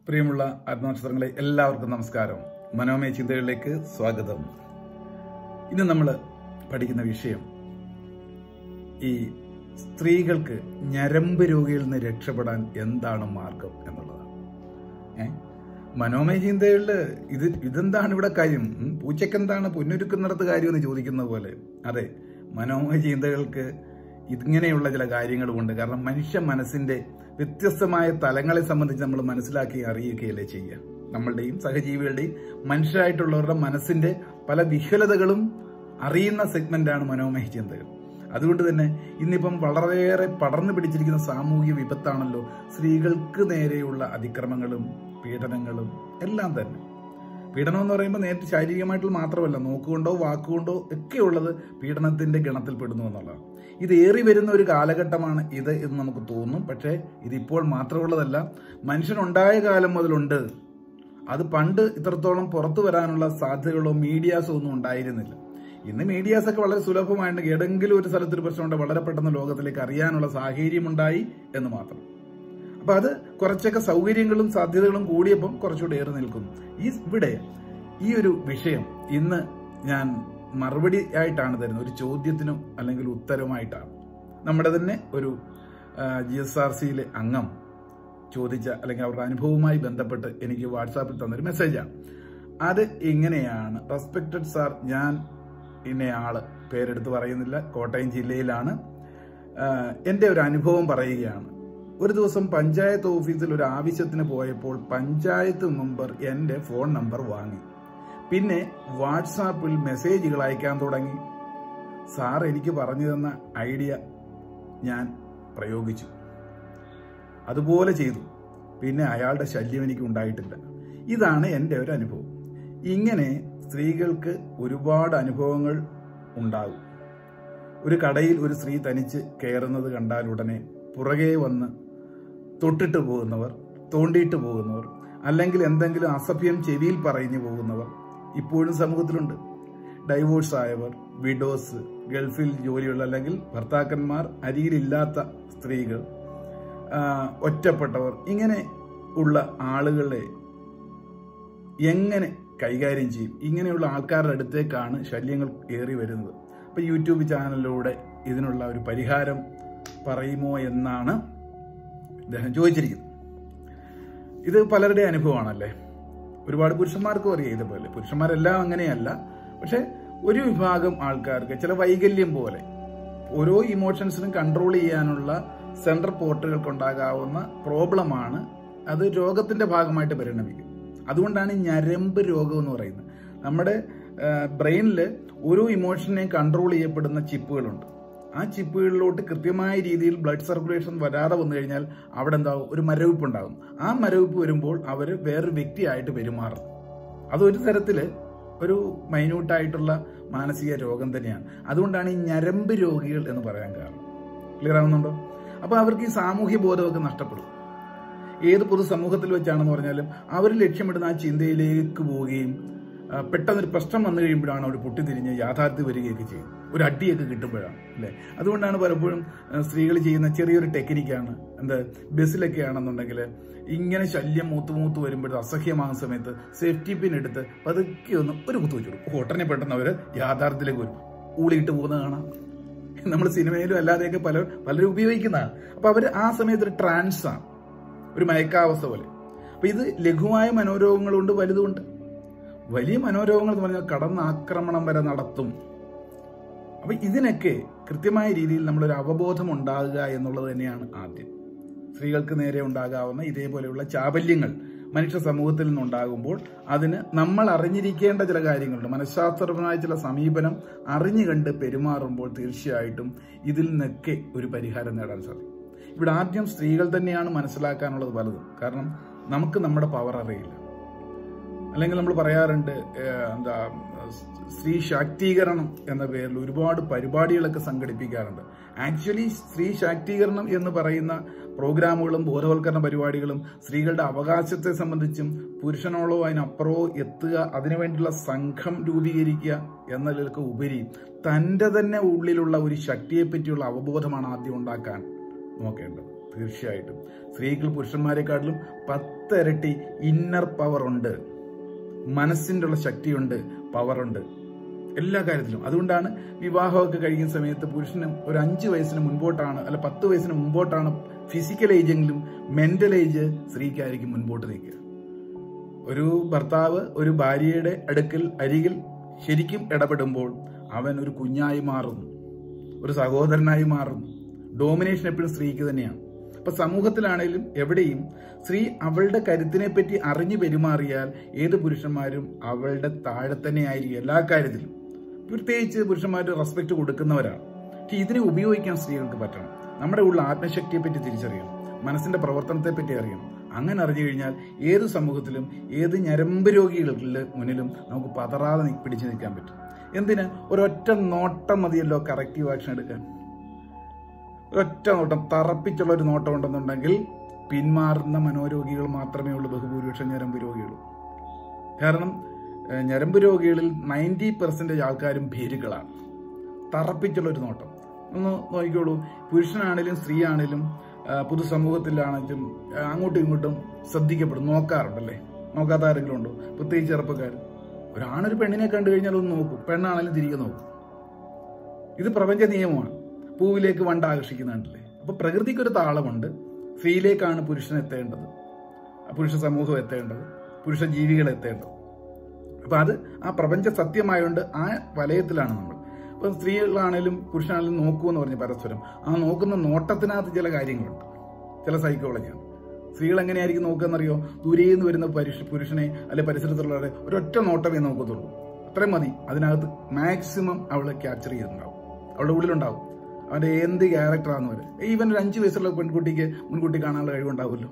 പ്രിയമുള്ള ആത്മനക്ഷത്രങ്ങളെ എല്ലാവർക്കും നമസ്കാരം മനോമയ ചിന്തകളിലേക്ക് സ്വാഗതം ഇന്ന് നമ്മൾ പഠിക്കുന്ന വിഷയം ഈ സ്ത്രീകൾക്ക് ഞരമ്പ് രോഗിയിൽ നിന്ന് രക്ഷപ്പെടാൻ എന്താണ് മാർഗം എന്നുള്ളതാണ് ഏ മനോമയ ചിന്തകളിൽ ഇത് ഇതെന്താണ് ഇവിടെ കാര്യം ഉം, പൂച്ചക്കെന്താണ് പൊന്നൊരുക്കുന്നിടത്ത് കാര്യം എന്ന് ചോദിക്കുന്ന പോലെ അതെ മനോമയ ചിന്തകൾക്ക് ഇങ്ങനെയുള്ള ചില കാര്യങ്ങളുമുണ്ട് കാരണം മനുഷ്യ മനസ്സിന്റെ വ്യത്യസ്തമായ തലങ്ങളെ സംബന്ധിച്ച് നമ്മൾ മനസ്സിലാക്കി അറിയുകയല്ലേ ചെയ്യുക നമ്മളുടെയും സഹജീവികളുടെയും മനുഷ്യരായിട്ടുള്ളവരുടെ മനസ്സിന്റെ പല വിഹ്വലതകളും അറിയുന്ന സെഗ്മെന്റാണ് മനോമയ ചിന്തകൾ അതുകൊണ്ട് തന്നെ ഇന്നിപ്പം വളരെയേറെ പടർന്നു പിടിച്ചിരിക്കുന്ന സാമൂഹിക വിപത്താണല്ലോ സ്ത്രീകൾക്ക് നേരെയുള്ള അതിക്രമങ്ങളും പീഡനങ്ങളും എല്ലാം തന്നെ പീഡനം എന്ന് പറയുമ്പോൾ നേരിട്ട് ശാരീരികമായിട്ടുള്ള മാത്രമല്ല നോക്കുകൊണ്ടോ വാക്കുകൊണ്ടോ ഒക്കെ ഉള്ളത് പീഡനത്തിന്റെ ഗണത്തിൽ പെടുന്നു എന്നുള്ളതാണ് ഇത് ഏറി വരുന്ന ഒരു കാലഘട്ടമാണ് ഇത് എന്ന് നമുക്ക് തോന്നും പക്ഷേ ഇതിപ്പോൾ മാത്രമുള്ളതല്ല മനുഷ്യനുണ്ടായ കാലം മുതലുണ്ട് അത് പണ്ട് ഇത്രത്തോളം പുറത്തു വരാനുള്ള സാധ്യതകളോ മീഡിയാസോ ഒന്നും ഉണ്ടായിരുന്നില്ല ഇന്ന് മീഡിയാസ് ഒക്കെ വളരെ സുലഭമായിട്ട് ഏതെങ്കിലും ഒരു സ്ഥലത്തൊരു പ്രശ്നമുണ്ട് വളരെ പെട്ടെന്ന് ലോകത്തിലേക്ക് അറിയാനുള്ള സാഹചര്യമുണ്ടായി എന്ന് മാത്രം അപ്പൊ അത് കുറച്ചൊക്കെ സൗകര്യങ്ങളും സാധ്യതകളും കൂടിയപ്പം കുറച്ചുകൂടി ഏറി നിൽക്കുന്നു ഈ ഇവിടെ ഈ ഒരു വിഷയം ഇന്ന് ഞാൻ മറുപടി ആയിട്ടാണ് തരുന്നത് ഒരു ചോദ്യത്തിനും അല്ലെങ്കിൽ ഉത്തരവുമായിട്ടാണ് നമ്മുടെ തന്നെ ഒരു ജി എസ് ആർ സിയിലെ അംഗം ചോദിച്ച അല്ലെങ്കിൽ അവരുടെ അനുഭവവുമായി ബന്ധപ്പെട്ട് എനിക്ക് വാട്സാപ്പിൽ തന്നൊരു മെസ്സേജാണ് അത് ഇങ്ങനെയാണ് റെസ്പെക്റ്റഡ് സാർ ഞാൻ ഇന്നയാള് പേരെടുത്ത് പറയുന്നില്ല കോട്ടയം ജില്ലയിലാണ് ആഹ് എൻ്റെ ഒരു അനുഭവം പറയുകയാണ് ഒരു ദിവസം പഞ്ചായത്ത് ഓഫീസിൽ ഒരു ആവശ്യത്തിന് പോയപ്പോൾ പഞ്ചായത്ത് മെമ്പർ എൻ്റെ ഫോൺ നമ്പർ വാങ്ങി പിന്നെ വാട്സാപ്പിൽ മെസ്സേജുകൾ അയക്കാൻ തുടങ്ങി സാർ എനിക്ക് പറഞ്ഞു തന്ന ഐഡിയ ഞാൻ പ്രയോഗിച്ചു അതുപോലെ ചെയ്തു പിന്നെ അയാളുടെ ശല്യം എനിക്ക് ഉണ്ടായിട്ടില്ല ഇതാണ് എൻ്റെ ഒരു അനുഭവം ഇങ്ങനെ സ്ത്രീകൾക്ക് ഒരുപാട് അനുഭവങ്ങൾ ഉണ്ടാകും ഒരു കടയിൽ ഒരു സ്ത്രീ തനിച്ച് കയറുന്നത് കണ്ടാൽ ഉടനെ പുറകെ വന്ന് തൊട്ടിട്ട് പോകുന്നവർ തോണ്ടിയിട്ട് പോകുന്നവർ അല്ലെങ്കിൽ എന്തെങ്കിലും അസഭ്യം ചെവിയിൽ പറഞ്ഞു പോകുന്നവർ ഇപ്പോഴും സമൂഹത്തിലുണ്ട് ഡൈവോഴ്സ് ആയവർ വിഡോസ് ഗൾഫിൽ ജോലിയുള്ള അല്ലെങ്കിൽ ഭർത്താക്കന്മാർ അരിയിലില്ലാത്ത സ്ത്രീകൾ ആ, ഒറ്റപ്പെട്ടവർ ഇങ്ങനെ ഉള്ള ആളുകളെ എങ്ങനെ കൈകാര്യം ചെയ്യും ഇങ്ങനെയുള്ള ആൾക്കാരുടെ അടുത്തേക്കാണ് ശല്യങ്ങൾ ഏറി വരുന്നത് അപ്പൊ യൂട്യൂബ് ചാനലിലൂടെ ഇതിനുള്ള ഒരു പരിഹാരം പറയുമോ എന്നാണ് ഇദ്ദേഹം ചോദിച്ചിരിക്കുന്നത് ഇത് പലരുടെ അനുഭവമാണല്ലേ ഒരുപാട് പുരുഷന്മാർക്കും അറിയാം ഇതുപോലെ പുരുഷന്മാരെല്ലാം അങ്ങനെയല്ല പക്ഷെ ഒരു വിഭാഗം ആൾക്കാർക്ക് ചില വൈകല്യം പോലെ ഓരോ ഇമോഷൻസിനും കൺട്രോൾ ചെയ്യാനുള്ള സെൻട്രൽ പോർട്ടുകൾക്ക് ഉണ്ടാകാവുന്ന പ്രോബ്ലമാണ് അത് രോഗത്തിന്റെ ഭാഗമായിട്ട് പരിണമിക്കും അതുകൊണ്ടാണ് ഈ ഞരമ്പ് രോഗം എന്ന് പറയുന്നത് നമ്മുടെ ബ്രെയിനിൽ ഓരോ ഇമോഷനെയും കൺട്രോൾ ചെയ്യപ്പെടുന്ന ചിപ്പുകളുണ്ട് ആ ചിപ്പുകളിലോട്ട് കൃത്യമായ രീതിയിൽ ബ്ലഡ് സർക്കുലേഷൻ വരാതെ വന്നു കഴിഞ്ഞാൽ അവിടെ എന്താവും ഒരു മരവിപ്പ് ഉണ്ടാകും ആ മരവിപ്പ് വരുമ്പോൾ അവർ വേറൊരു വ്യക്തിയായിട്ട് പെരുമാറും അതൊരു തരത്തില് ഒരു മൈന്യൂട്ടായിട്ടുള്ള മാനസിക രോഗം തന്നെയാണ് അതുകൊണ്ടാണ് ഈ ഞരമ്പ് രോഗികൾ എന്ന് പറയാൻ കാരണം ക്ലിയർ ആവുന്നുണ്ടോ അപ്പൊ അവർക്ക് ഈ സാമൂഹ്യ ബോധമൊക്കെ നഷ്ടപ്പെടും ഏത് പൊതുസമൂഹത്തിൽ വെച്ചാണെന്ന് പറഞ്ഞാലും അവർ ലക്ഷ്യമിടുന്ന ആ ചിന്തയിലേക്ക് പോവുകയും ആ, പെട്ടെന്നൊരു പ്രശ്നം വന്നു കഴിയുമ്പോഴാണ് അവർ പൊട്ടിത്തിരിഞ്ഞ് യാഥാർത്ഥ്യം വരികയൊക്കെ ചെയ്യും ഒരു അടിയൊക്കെ കിട്ടുമ്പോഴാണ് അല്ലേ അതുകൊണ്ടാണ് പലപ്പോഴും സ്ത്രീകൾ ചെയ്യുന്ന ചെറിയൊരു ടെക്നിക്കാണ് എന്താ ബസ്സിലൊക്കെ ആണെന്നുണ്ടെങ്കിൽ ഇങ്ങനെ ശല്യം മൂത്ത് മൂത്ത് വരുമ്പോൾ അസഹ്യമാകുന്ന സമയത്ത് സേഫ്റ്റി പിൻ എടുത്ത് പതുക്കെ ഒന്ന് ഒരു കുത്തു വെച്ചു കൊടുക്കും ഉടനെ പെട്ടെന്ന് അവർ യാഥാർത്ഥ്യത്തിലേക്ക് വരും ഊളിയിട്ട് പോകുന്നത് കാണാം നമ്മൾ സിനിമയിലും അല്ലാതെയൊക്കെ പല പലരും ഉപയോഗിക്കുന്നതാണ് അപ്പൊ അവർ ആ സമയത്ത് ഒരു ട്രാൻസ് ആണ് ഒരു മയക്കാവസ്ഥ പോലെ അപ്പൊ ഇത് ലഘുവായ മനോരോഗങ്ങളുണ്ട് വലുതുമുണ്ട് വലിയ മനോരോഗങ്ങൾ എന്ന് പറഞ്ഞാൽ കടന്നാക്രമണം വരെ നടത്തും അപ്പൊ ഇതിനൊക്കെ കൃത്യമായ രീതിയിൽ നമ്മളൊരു അവബോധം ഉണ്ടാകുക എന്നുള്ളത് തന്നെയാണ് ആദ്യം സ്ത്രീകൾക്ക് നേരെ ഉണ്ടാകാവുന്ന ഇതേപോലെയുള്ള ചാബല്യങ്ങൾ മനുഷ്യ സമൂഹത്തിൽ നിന്നുണ്ടാകുമ്പോൾ അതിന് നമ്മൾ അറിഞ്ഞിരിക്കേണ്ട ചില കാര്യങ്ങളുണ്ട് മനഃശാസ്ത്രപരമായ ചില സമീപനം അറിഞ്ഞു കണ്ട് പെരുമാറുമ്പോൾ തീർച്ചയായിട്ടും ഇതിൽ നിന്നൊക്കെ ഒരു പരിഹാരം നേടാൻ സാധിക്കും ഇവിടെ ആദ്യം സ്ത്രീകൾ തന്നെയാണ് മനസ്സിലാക്കാനുള്ളത് പലതും കാരണം നമുക്ക് നമ്മുടെ പവർ അറിയില്ല അല്ലെങ്കിൽ നമ്മൾ പറയാറുണ്ട് ഏഹ്, എന്താ സ്ത്രീ ശാക്തീകരണം എന്ന പേരിൽ ഒരുപാട് പരിപാടികളൊക്കെ സംഘടിപ്പിക്കാറുണ്ട് ആക്ച്വലി സ്ത്രീ ശാക്തീകരണം എന്ന് പറയുന്ന പ്രോഗ്രാമുകളും ബോധവൽക്കരണ പരിപാടികളും സ്ത്രീകളുടെ അവകാശത്തെ സംബന്ധിച്ചും പുരുഷനോളോ അതിനപ്പുറമോ എത്തുക അതിനുവേണ്ടിയുള്ള സംഘം രൂപീകരിക്കുക എന്നതിലൊക്കെ ഉപരി തൻ്റെ തന്നെ ഉള്ളിലുള്ള ഒരു ശക്തിയെ പറ്റിയുള്ള അവബോധമാണ് ആദ്യം ഉണ്ടാക്കാൻ നോക്കേണ്ടത് തീർച്ചയായിട്ടും സ്ത്രീകൾ പുരുഷന്മാരെക്കാട്ടിലും പത്തിരട്ടി ഇന്നർ പവർ ഉണ്ട് മനസ്സിൻ്റെ ഉള്ള ശക്തിയുണ്ട് പവറുണ്ട് എല്ലാ കാര്യത്തിലും അതുകൊണ്ടാണ് വിവാഹമൊക്കെ കഴിയുന്ന സമയത്ത് പുരുഷന് ഒരു അഞ്ച് വയസ്സിന് മുൻപോട്ടാണ് അല്ല പത്ത് വയസ്സിന് മുമ്പോട്ടാണ് ഫിസിക്കൽ ഏജെങ്കിലും മെന്റൽ ഏജ് സ്ത്രീക്കായിരിക്കും മുൻപോട്ട് നിൽക്കുക ഒരു ഭർത്താവ് ഒരു ഭാര്യയുടെ അടുക്കൽ അരികിൽ ശരിക്കും ഇടപെടുമ്പോൾ അവൻ ഒരു കുഞ്ഞായി മാറുന്നു ഒരു സഹോദരനായി മാറുന്നു ഡോമിനേഷൻ എപ്പോഴും സ്ത്രീക്ക് തന്നെയാണ് അപ്പൊ സമൂഹത്തിലാണെങ്കിലും എവിടെയും സ്ത്രീ അവളുടെ കരുത്തിനെ പറ്റി അറിഞ്ഞു പെരുമാറിയാൽ ഏത് പുരുഷന്മാരും അവളുടെ താഴെ തന്നെ ആയിരിക്കും എല്ലാ കാര്യത്തിലും പ്രത്യേകിച്ച് പുരുഷന്മാർ റെസ്പെക്ട് കൊടുക്കുന്നവരാണ് പക്ഷെ ഇതിനെ ഉപയോഗിക്കാൻ സ്ത്രീകൾക്ക് പറ്റണം നമ്മുടെ ഉള്ള ആത്മശക്തിയെ പറ്റി തിരിച്ചറിയണം മനസ്സിന്റെ പ്രവർത്തനത്തെ പറ്റി അറിയണം അങ്ങനെ അറിഞ്ഞു കഴിഞ്ഞാൽ ഏത് സമൂഹത്തിലും ഏത് ഞരമ്പ് രോഗികളുടെ മുന്നിലും നമുക്ക് പതറാതെ നി- പിടിച്ചു നിൽക്കാൻ പറ്റും എന്തിന് ഒരൊറ്റ നോട്ടം മതിയല്ലോ കറക്റ്റീവ് ആക്ഷൻ എടുക്കാൻ ഒരൊറ്റ നോട്ടം തറപ്പിച്ചുള്ള ഒരു നോട്ടം ഉണ്ടെന്നുണ്ടെങ്കിൽ പിന്മാറുന്ന മനോരോഗികൾ മാത്രമേ ഉള്ളൂ ബഹുഭൂരിപക്ഷം ഞരമ്പ് രോഗികളും കാരണം ഏഹ്, ഞരമ്പ് രോഗികളിൽ നയൻറ്റി പെർസെൻറ്റേജ് ആൾക്കാരും ഭീരുക്കളാണ് തറപ്പിച്ചുള്ള ഒരു നോട്ടം ഒന്ന് നോക്കിക്കോളൂ പുരുഷനാണേലും സ്ത്രീ ആണേലും ആ, പൊതുസമൂഹത്തിലാണെങ്കിലും ആ, അങ്ങോട്ടും ഇങ്ങോട്ടും ശ്രദ്ധിക്കപ്പെടും നോക്കാറുണ്ടല്ലേ നോക്കാത്ത ആരെങ്കിലും ഉണ്ടോ പ്രത്യേകിച്ച് ചെറുപ്പക്കാർ ഒരാണൊരു പെണ്ണിനെ കണ്ടു കഴിഞ്ഞാൽ ഒന്ന് നോക്കും പെണ്ണാണെങ്കിലും തിരികെ നോക്കും ഇത് പ്രപഞ്ച നിയമമാണ് പൂവിലേക്ക് വണ്ട് ആകർഷിക്കുന്നുണ്ടല്ലേ അപ്പൊ പ്രകൃതിക്കൊരു താളമുണ്ട് സ്ത്രീയിലേക്കാണ് പുരുഷൻ എത്തേണ്ടത് ആ പുരുഷ സമൂഹം എത്തേണ്ടത് പുരുഷ ജീവികൾ എത്തേണ്ടത് അപ്പൊ അത് ആ പ്രപഞ്ച സത്യമായതുകൊണ്ട് ആ വലയത്തിലാണ് നമ്മൾ ഇപ്പൊ സ്ത്രീകളാണേലും പുരുഷനാണേലും നോക്കൂ എന്ന് പറഞ്ഞ് പരസ്പരം ആ നോക്കുന്ന നോട്ടത്തിനകത്ത് ചില കാര്യങ്ങളുണ്ട് ചില സൈക്കോളജിയാണ് സ്ത്രീകൾ എങ്ങനെയായിരിക്കും നോക്കുകയെന്നറിയോ ദൂരേന്ന് നിന്ന് വരുന്ന പരുഷ പുരുഷനെ അല്ലെ പരിസരത്തുള്ളവരെ ഒരൊറ്റ നോട്ടമേ നോക്കത്തുള്ളൂ അത്രയും മതി അതിനകത്ത് മാക്സിമം അവളെ ക്യാപ്ചർ ചെയ്തിട്ടുണ്ടാവും അവളുടെ ഉള്ളിലുണ്ടാവും അവന്റെ എന്ത് ക്യാരക്ടറാന്ന് വരെ ഈവൻ ഒരു അഞ്ചു വയസ്സുള്ള പെൺകുട്ടിക്ക് മുൻകൂട്ടി കാണാനുള്ള കഴിവുണ്ടാവുമല്ലോ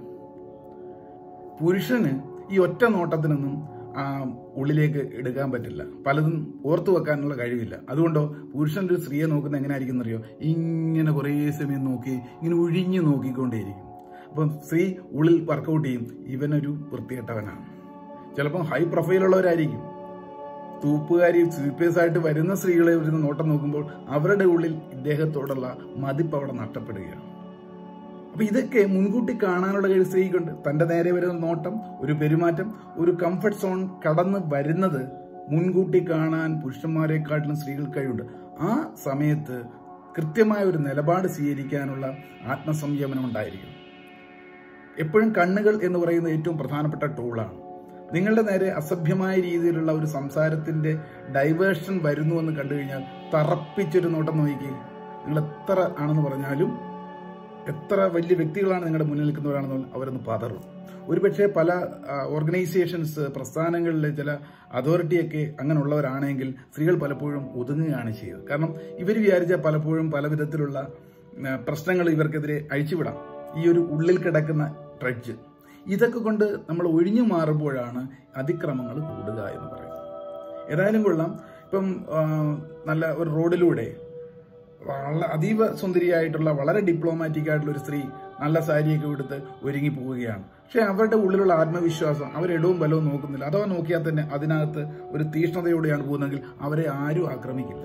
പുരുഷന് ഈ ഒറ്റ നോട്ടത്തിനൊന്നും ആ ഉള്ളിലേക്ക് എടുക്കാൻ പറ്റില്ല പലതും ഓർത്തു വെക്കാനുള്ള കഴിവില്ല അതുകൊണ്ടോ പുരുഷൻ ഒരു സ്ത്രീയെ നോക്കുന്ന എങ്ങനെയായിരിക്കും അറിയോ ഇങ്ങനെ കുറേ സമയം നോക്കി ഇങ്ങനെ ഒഴിഞ്ഞു നോക്കിക്കൊണ്ടേയിരിക്കും അപ്പം സ്ത്രീ ഉള്ളിൽ വർക്കൗട്ട് ചെയ്യും ഇവനൊരു വൃത്തികെട്ടവനാണ് ചിലപ്പം ഹൈ പ്രൊഫൈലുള്ളവരായിരിക്കും തൂപ്പുകാരി സ്വീപ്പേഴ്സ് ആയിട്ട് വരുന്ന സ്ത്രീകളെ ഒരു നോട്ടം നോക്കുമ്പോൾ അവരുടെ ഉള്ളിൽ ഇദ്ദേഹത്തോടുള്ള മതിപ്പ് അവിടെ നഷ്ടപ്പെടുകയാണ് അപ്പൊ ഇതൊക്കെ മുൻകൂട്ടി കാണാനുള്ള കഴിവ് സ്ത്രീക്കുണ്ട് തന്റെ നേരെ വരുന്ന നോട്ടം ഒരു പെരുമാറ്റം ഒരു കംഫർട്ട് സോൺ കടന്ന് വരുന്നത് മുൻകൂട്ടി കാണാൻ പുരുഷന്മാരെക്കാട്ടിലും സ്ത്രീകൾക്ക് കഴിവുണ്ട് ആ സമയത്ത് കൃത്യമായ ഒരു നിലപാട് സ്വീകരിക്കാനുള്ള ആത്മസംയമനം ഉണ്ടായിരിക്കും എപ്പോഴും കണ്ണുകൾ എന്ന് പറയുന്നത് ഏറ്റവും പ്രധാനപ്പെട്ട ടൂളാണ് നിങ്ങളുടെ നേരെ അസഭ്യമായ രീതിയിലുള്ള ഒരു സംസാരത്തിന്റെ ഡൈവേർഷൻ വരുന്നു എന്ന് കണ്ടു കഴിഞ്ഞാൽ തറപ്പിച്ചൊരു നോട്ടം നോക്കി നിങ്ങൾ എത്ര ആണെന്ന് പറഞ്ഞാലും എത്ര വലിയ വ്യക്തികളാണ് നിങ്ങളുടെ മുന്നിൽ നിൽക്കുന്നവരാണെന്ന് അവരൊന്ന് പതറും ഒരുപക്ഷെ പല ഓർഗനൈസേഷൻസ് പ്രസ്ഥാനങ്ങളിലെ ചില അതോറിറ്റിയൊക്കെ അങ്ങനെയുള്ളവരാണെങ്കിൽ സ്ത്രീകൾ പലപ്പോഴും ഒതുങ്ങുകയാണ് ചെയ്യുന്നത് കാരണം ഇവർ വിചാരിച്ച പലപ്പോഴും പല വിധത്തിലുള്ള ആ, പ്രശ്നങ്ങൾ ഇവർക്കെതിരെ അഴിച്ചുവിടാം ഈ ഒരു ഉള്ളിൽ കിടക്കുന്ന ട്രഡ്ജ് ഇതൊക്കെ കൊണ്ട് നമ്മൾ ഒഴിഞ്ഞു മാറുമ്പോഴാണ് അതിക്രമങ്ങൾ കൂടുക എന്ന് പറയുന്നത് ഏതായാലും കൊള്ളാം ഇപ്പം ആ, നല്ല ഒരു റോഡിലൂടെ വളരെ അതീവ സുന്ദരിയായിട്ടുള്ള വളരെ ഡിപ്ലോമാറ്റിക് ആയിട്ടുള്ള ഒരു സ്ത്രീ നല്ല സാരിയൊക്കെ എടുത്ത് ഒരുങ്ങി പോവുകയാണ് പക്ഷെ അവരുടെ ഉള്ളിലുള്ള ആത്മവിശ്വാസം അവരിടവും ബലവും നോക്കുന്നില്ല അഥവാ നോക്കിയാൽ തന്നെ അതിനകത്ത് ഒരു തീഷ്ണതയോടെയാണ് പോകുന്നതെങ്കിൽ അവരെ ആരും ആക്രമിക്കില്ല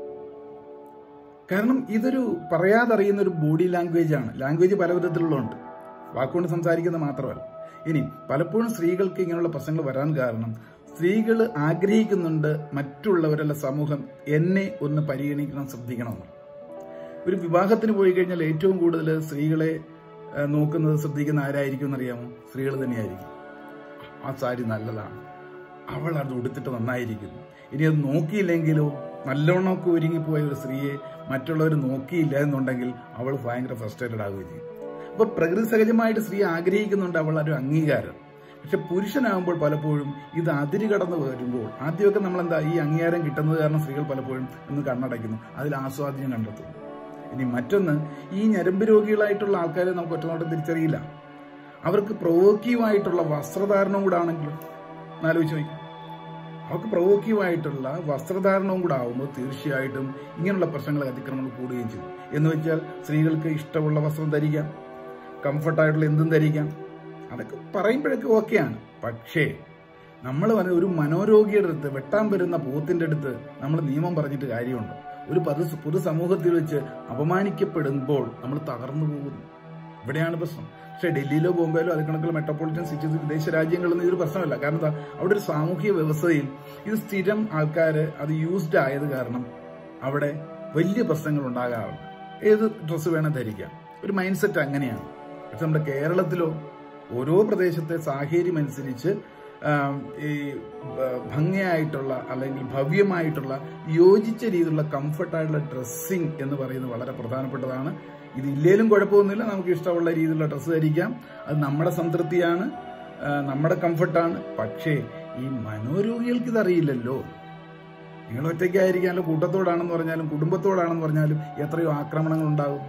കാരണം ഇതൊരു പറയാതറിയുന്ന ഒരു ബോഡി ലാംഗ്വേജ് ആണ് ലാംഗ്വേജ് പല വിധത്തിലുള്ളതുണ്ട് വാക്കുകൊണ്ട് സംസാരിക്കുന്നത് മാത്രമല്ല ഇനി പലപ്പോഴും സ്ത്രീകൾക്ക് ഇങ്ങനെയുള്ള പ്രശ്നങ്ങൾ വരാൻ കാരണം സ്ത്രീകൾ ആഗ്രഹിക്കുന്നുണ്ട് മറ്റുള്ളവരല്ല സമൂഹം എന്നെ ഒന്ന് പരിഗണിക്കണം ശ്രദ്ധിക്കണമെന്ന് ഒരു വിവാഹത്തിന് പോയി കഴിഞ്ഞാൽ ഏറ്റവും കൂടുതൽ സ്ത്രീകളെ ആ, നോക്കുന്നത് ശ്രദ്ധിക്കുന്ന ആരായിരിക്കും എന്നറിയാമോ സ്ത്രീകൾ തന്നെയായിരിക്കും ആ സാരി നല്ലതാണ് അവൾ അത് ഉടുത്തിട്ട് നന്നായിരിക്കുന്നു ഇനി അത് നോക്കിയില്ലെങ്കിലോ നല്ലോണമൊക്കെ ഒരുങ്ങിപ്പോയ ഒരു സ്ത്രീയെ മറ്റുള്ളവർ നോക്കിയില്ല എന്നുണ്ടെങ്കിൽ അവൾ ഭയങ്കര ഫ്രസ്ട്രേറ്റഡ് ആവുകയും ചെയ്യും അപ്പൊ പ്രകൃതി സഹജമായിട്ട് സ്ത്രീ ആഗ്രഹിക്കുന്നുണ്ട് അവൾ ഒരു അംഗീകാരം പക്ഷെ പുരുഷനാകുമ്പോൾ പലപ്പോഴും ഇത് അതിര് കടന്ന് വരുമ്പോൾ ആദ്യമൊക്കെ നമ്മൾ എന്താ ഈ അംഗീകാരം കിട്ടുന്നത് കാരണം സ്ത്രീകൾ പലപ്പോഴും ഒന്ന് കണ്ണടയ്ക്കുന്നു അതിൽ ആസ്വാദ്യം കണ്ടെത്തുന്നു ഇനി മറ്റൊന്ന് ഈ ഞരമ്പ് രോഗികളായിട്ടുള്ള ആൾക്കാരെ നമുക്ക് ഒറ്റനോട്ടം തിരിച്ചറിയില്ല അവർക്ക് പ്രൊവോക്കീവായിട്ടുള്ള വസ്ത്രധാരണവും കൂടെ ആണെങ്കിലും എന്നാലോചിച്ച് നോക്കി അവർക്ക് പ്രൊവോക്കീവായിട്ടുള്ള വസ്ത്രധാരണവും കൂടെ ആവുമ്പോൾ തീർച്ചയായിട്ടും ഇങ്ങനെയുള്ള പ്രശ്നങ്ങൾ അതിക്രമങ്ങൾ കൂടുകയും ചെയ്യും എന്ന് വെച്ചാൽ സ്ത്രീകൾക്ക് ഇഷ്ടമുള്ള വസ്ത്രം ധരിക്കാം കംഫർട്ടായിട്ടുള്ള എന്തും ധരിക്കാം അതൊക്കെ പറയുമ്പോഴൊക്കെ ഓക്കെയാണ് പക്ഷേ നമ്മൾ പറഞ്ഞ ഒരു മനോരോഗിയുടെ അടുത്ത് വെട്ടാൻ വരുന്ന പോത്തിന്റെ അടുത്ത് നമ്മൾ നിയമം പറഞ്ഞിട്ട് കാര്യമുണ്ട് ഒരു പൊതു പൊതുസമൂഹത്തിൽ വെച്ച് അപമാനിക്കപ്പെടുമ്പോൾ നമ്മൾ തകർന്നു പോകുന്നു ഇവിടെയാണ് പ്രശ്നം പക്ഷേ ഡൽഹിയിലോ ബോംബെയിലോ അത് കണക്കുള്ള മെട്രോപൊളിറ്റൻ സിറ്റീസ് വിദേശ രാജ്യങ്ങളിലൊന്നും ഇതൊരു പ്രശ്നമല്ല കാരണം എന്താ അവിടെ ഒരു സാമൂഹിക വ്യവസ്ഥയിൽ ഇത് സ്ഥിരം ആൾക്കാർ അത് യൂസ്ഡ് ആയത് കാരണം അവിടെ വലിയ പ്രശ്നങ്ങൾ ഉണ്ടാകാറുണ്ട് ഏത് ഡ്രസ്സ് വേണം ധരിക്കാം ഒരു മൈൻഡ് സെറ്റ് അങ്ങനെയാണ് പക്ഷെ നമ്മുടെ കേരളത്തിലോ ഓരോ പ്രദേശത്തെ സാഹചര്യം അനുസരിച്ച് ആം, ഈ ബ- ഭംഗിയായിട്ടുള്ള അല്ലെങ്കിൽ ഭവ്യമായിട്ടുള്ള യോജിച്ച രീതിയിലുള്ള കംഫർട്ടായിട്ടുള്ള ഡ്രസ്സിങ് എന്ന് പറയുന്നത് വളരെ പ്രധാനപ്പെട്ടതാണ് ഇത് ഇല്ലേലും കുഴപ്പമൊന്നുമില്ല നമുക്ക് ഇഷ്ടമുള്ള രീതിയിലുള്ള ഡ്രസ്സ് ധരിക്കാം അത് നമ്മുടെ സംതൃപ്തിയാണ് ആ, നമ്മുടെ കംഫർട്ടാണ് പക്ഷേ ഈ മനോരോഗികൾക്ക് ഇതറിയില്ലല്ലോ നിങ്ങൾ ഒറ്റയ്ക്കായിരിക്കാമല്ലോ കൂട്ടത്തോടാണെന്ന് പറഞ്ഞാലും കുടുംബത്തോടാണെന്ന് പറഞ്ഞാലും എത്രയോ ആക്രമണങ്ങൾ ഉണ്ടാകും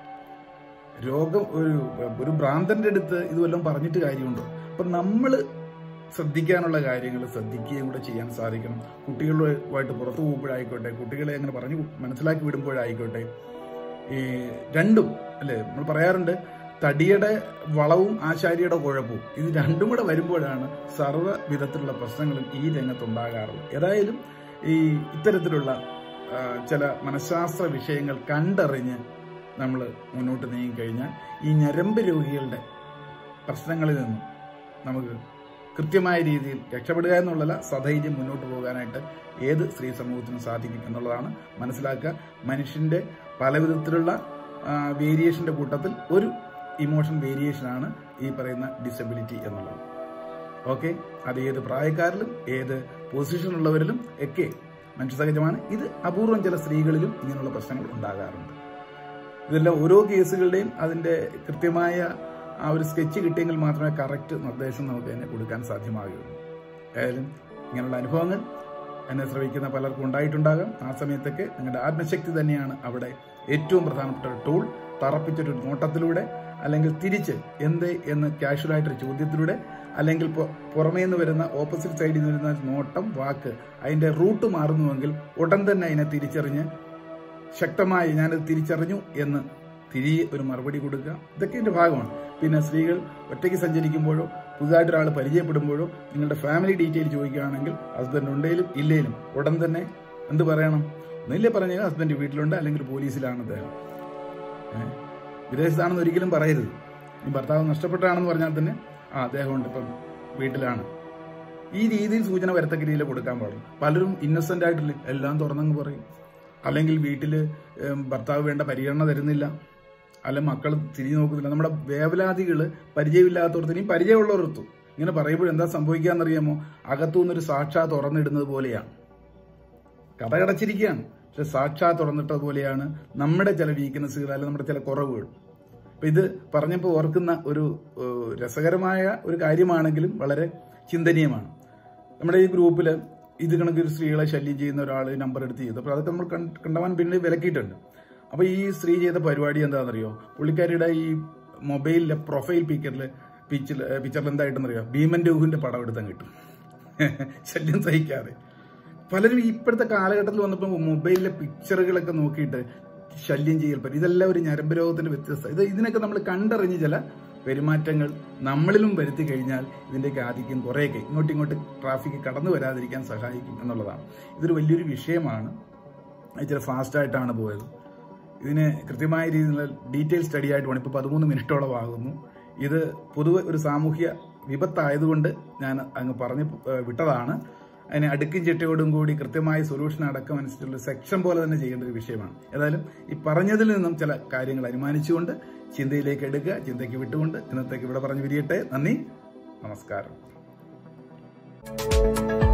രോഗം ഒരു ഒരു ഭ്രാന്തന്റെ അടുത്ത് ഇതുവല്ലം പറഞ്ഞിട്ട് കാര്യമുണ്ടോ അപ്പൊ നമ്മൾ ശ്രദ്ധിക്കാനുള്ള കാര്യങ്ങൾ ശ്രദ്ധിക്കുകയും കൂടെ ചെയ്യാൻ സാധിക്കണം കുട്ടികളുമായിട്ട് പുറത്തു പോകുമ്പോഴായിക്കോട്ടെ കുട്ടികളെ അങ്ങനെ പറഞ്ഞു മനസ്സിലാക്കി വിടുമ്പോഴായിക്കോട്ടെ ഈ രണ്ടും അല്ലേ നമ്മൾ പറയാറുണ്ട് തടിയുടെ വളവും ആശാരിയുടെ കുഴപ്പവും ഇത് രണ്ടും കൂടെ വരുമ്പോഴാണ് സർവ്വ വിധത്തിലുള്ള പ്രശ്നങ്ങളും ഈ രംഗത്തുണ്ടാകാറുള്ളത് ഏതായാലും ഈ ഇത്തരത്തിലുള്ള ആ, ചില മനഃശാസ്ത്ര വിഷയങ്ങൾ കണ്ടറിഞ്ഞ് നമ്മൾ മുന്നോട്ട് നീങ്ങിക്കഴിഞ്ഞാൽ ഈ ഞരമ്പ് രോഗികളുടെ പ്രശ്നങ്ങളിൽ നിന്നും നമുക്ക് കൃത്യമായ രീതിയിൽ രക്ഷപ്പെടുക എന്നുള്ളതല്ല സധൈര്യം മുന്നോട്ട് പോകാനായിട്ട് ഏത് സ്ത്രീ സമൂഹത്തിനും സാധിക്കും എന്നുള്ളതാണ് മനസ്സിലാക്കുക മനുഷ്യന്റെ പല വിധത്തിലുള്ള വേരിയേഷന്റെ കൂട്ടത്തിൽ ഒരു ഇമോഷൻ വേരിയേഷനാണ് ഈ പറയുന്ന ഡിസബിലിറ്റി എന്നുള്ളത് ഓക്കെ അത് ഏത് പ്രായക്കാരിലും ഏത് പൊസിഷനുള്ളവരിലും ഒക്കെ മനുഷ്യസഹജമാണ് ഇത് അപൂർവം ചില സ്ത്രീകളിലും ഇങ്ങനെയുള്ള പ്രശ്നങ്ങൾ ഉണ്ടാകാറുണ്ട് ഇതെല്ലാം ഓരോ കേസുകളുടെയും അതിന്റെ കൃത്യമായ ആ ഒരു സ്കെച്ച് കിട്ടിയെങ്കിൽ മാത്രമേ കറക്റ്റ് നിർദ്ദേശം നമുക്ക് തന്നെ കൊടുക്കാൻ സാധ്യമാകുകയുള്ളൂ ഏതായാലും ഇങ്ങനെയുള്ള അനുഭവങ്ങൾ എന്നെ ശ്രമിക്കുന്ന പലർക്കും ഉണ്ടായിട്ടുണ്ടാകാം ആ സമയത്തൊക്കെ നിങ്ങളുടെ ആത്മശക്തി തന്നെയാണ് അവിടെ ഏറ്റവും പ്രധാനപ്പെട്ട ഒരു ടൂൾ തറപ്പിച്ചൊരു നോട്ടത്തിലൂടെ അല്ലെങ്കിൽ തിരിച്ച് എന്ത് എന്ന് കാഷ്വലായിട്ടൊരു ചോദ്യത്തിലൂടെ അല്ലെങ്കിൽ പൊ- പുറമേ നിന്ന് വരുന്ന ഓപ്പോസിറ്റ് സൈഡിൽ നിന്ന് വരുന്ന നോട്ടം വാക്ക് അതിന്റെ റൂട്ട് മാറുന്നുവെങ്കിൽ ഉടൻ തന്നെ അതിനെ തിരിച്ചറിഞ്ഞ് ശക്തമായി ഞാനത് തിരിച്ചറിഞ്ഞു എന്ന് തിരികെ ഒരു മറുപടി കൊടുക്കുക ഇതൊക്കെ ഇതിന്റെ ഭാഗമാണ് പിന്നെ സ്ത്രീകൾ ഒറ്റയ്ക്ക് സഞ്ചരിക്കുമ്പോഴോ പുതുതായിട്ട് ഒരാൾ പരിചയപ്പെടുമ്പോഴോ നിങ്ങളുടെ ഫാമിലി ഡീറ്റെയിൽ ചോദിക്കുകയാണെങ്കിൽ ഹസ്ബൻഡ് ഉണ്ടെങ്കിലും ഇല്ലേലും ഉടൻ തന്നെ എന്ത് പറയണം ഒന്നില്ലേ പറഞ്ഞാൽ ഹസ്ബൻഡ് വീട്ടിലുണ്ട് അല്ലെങ്കിൽ പോലീസിലാണ് അദ്ദേഹം ഏ? വിദേശത്താണെന്ന് ഒരിക്കലും പറയരുത് ഈ ഭർത്താവ് നഷ്ടപ്പെട്ടാണെന്ന് പറഞ്ഞാൽ തന്നെ ആ അദ്ദേഹമുണ്ട് ഇപ്പം വീട്ടിലാണ് ഈ രീതിയിൽ സൂചന വരത്തക്ക രീതിയിൽ കൊടുക്കാൻ പാടില്ല പലരും ഇന്നസെന്റ് ആയിട്ടില്ല എല്ലാം തുറന്നങ്ങ് പറയും അല്ലെങ്കിൽ വീട്ടിൽ ഭർത്താവ് വേണ്ട പരിഗണന തരുന്നില്ല അല്ല മക്കൾ തിരിഞ്ഞു നോക്കുന്നില്ല നമ്മുടെ വേവലാതികൾ പരിചയമില്ലാത്തവർത്തിനെയും പരിചയമുള്ളവർത്തും ഇങ്ങനെ പറയുമ്പോൾ എന്താ സംഭവിക്കാന്നറിയാമോ അകത്തു നിന്നൊരു സാക്ഷാ തുറന്നിടുന്നത് പോലെയാണ് കഥ കടച്ചിരിക്കുകയാണ് പക്ഷെ സാക്ഷാ തുറന്നിട്ടത് പോലെയാണ് നമ്മുടെ ചില വീക്ക്നെസ്സുകൾ അല്ലെങ്കിൽ നമ്മുടെ ചില കുറവുകൾ അപ്പൊ ഇത് പറഞ്ഞപ്പോൾ ഓർക്കുന്ന ഒരു ഏഹ്, രസകരമായ ഒരു കാര്യമാണെങ്കിലും വളരെ ചിന്തനീയമാണ് നമ്മുടെ ഈ ഗ്രൂപ്പിൽ ഇത് കണക്ക് ഒരു സ്ത്രീകളെ ശല്യം ചെയ്യുന്ന ഒരാൾ നമ്പർ എടുത്ത് ചെയ്തു അപ്പോൾ അതൊക്കെ നമ്മൾ കണ്ട്- കണ്ടവാൻ പിന്നെ വിലക്കിയിട്ടുണ്ട് അപ്പോൾ ഈ സ്ത്രീ ചെയ്ത പരിപാടി എന്താണെന്നറിയോ പുള്ളിക്കാരിയുടെ ഈ മൊബൈലിലെ പ്രൊഫൈൽ പിക്ചറിൽ പിക്ചർ പിക്ചറിൽ എന്തായിട്ടെന്നറിയോ ഭീമൻ രഘുവിന്റെ പടം എടുത്താൽ കിട്ടും ശല്യം സഹിക്കാതെ പലരും ഇപ്പോഴത്തെ കാലഘട്ടത്തിൽ വന്നപ്പോൾ മൊബൈലിലെ പിക്ചറുകളൊക്കെ നോക്കിയിട്ട് ശല്യം ചെയ്യൽ പറ്റും ഇതെല്ലാം ഒരു ഞരമ്പ് രോഗത്തിന്റെ വ്യത്യസ്ത ഇത് ഇതിനൊക്കെ നമ്മൾ കണ്ടറിഞ്ഞ് ചില പെരുമാറ്റങ്ങൾ നമ്മളിലും വരുത്തി കഴിഞ്ഞാൽ ഇതിന്റെയൊക്കെ ആധിക്യം കുറേയൊക്കെ ഇങ്ങോട്ടും ഇങ്ങോട്ട് ട്രാഫിക് കടന്നു വരാതിരിക്കാൻ സഹായിക്കും എന്നുള്ളതാണ് ഇതൊരു വലിയൊരു വിഷയമാണ് അത് ഇച്ചിരി ഫാസ്റ്റായിട്ടാണ് പോയത് ഇതിന് കൃത്യമായ രീതിയിലുള്ള ഡീറ്റെയിൽ സ്റ്റഡി ആയിട്ട് വേണം ഇപ്പോൾ പതിമൂന്ന് മിനിറ്റോളം ആകുന്നു ഇത് പൊതുവെ ഒരു സാമൂഹ്യ വിപത്തായതുകൊണ്ട് ഞാൻ അങ്ങ് പറഞ്ഞ് ഏഹ് വിട്ടതാണ് അതിനെ അടുക്കും ചിട്ടയോടും കൂടി കൃത്യമായ സൊല്യൂഷൻ അടക്കം അനുസരിച്ചുള്ള സെക്ഷൻ പോലെ തന്നെ ചെയ്യേണ്ട ഒരു വിഷയമാണ് ഏതായാലും ഈ പറഞ്ഞതിൽ നിന്നും ചില കാര്യങ്ങൾ അനുമാനിച്ചുകൊണ്ട് ചിന്തയിലേക്ക് എടുക്കുക ചിന്തയ്ക്ക് വിട്ടുകൊണ്ട് ഇന്നത്തേക്ക് ഇവിടെ പറഞ്ഞു വിരിയട്ടെ നന്ദി നമസ്കാരം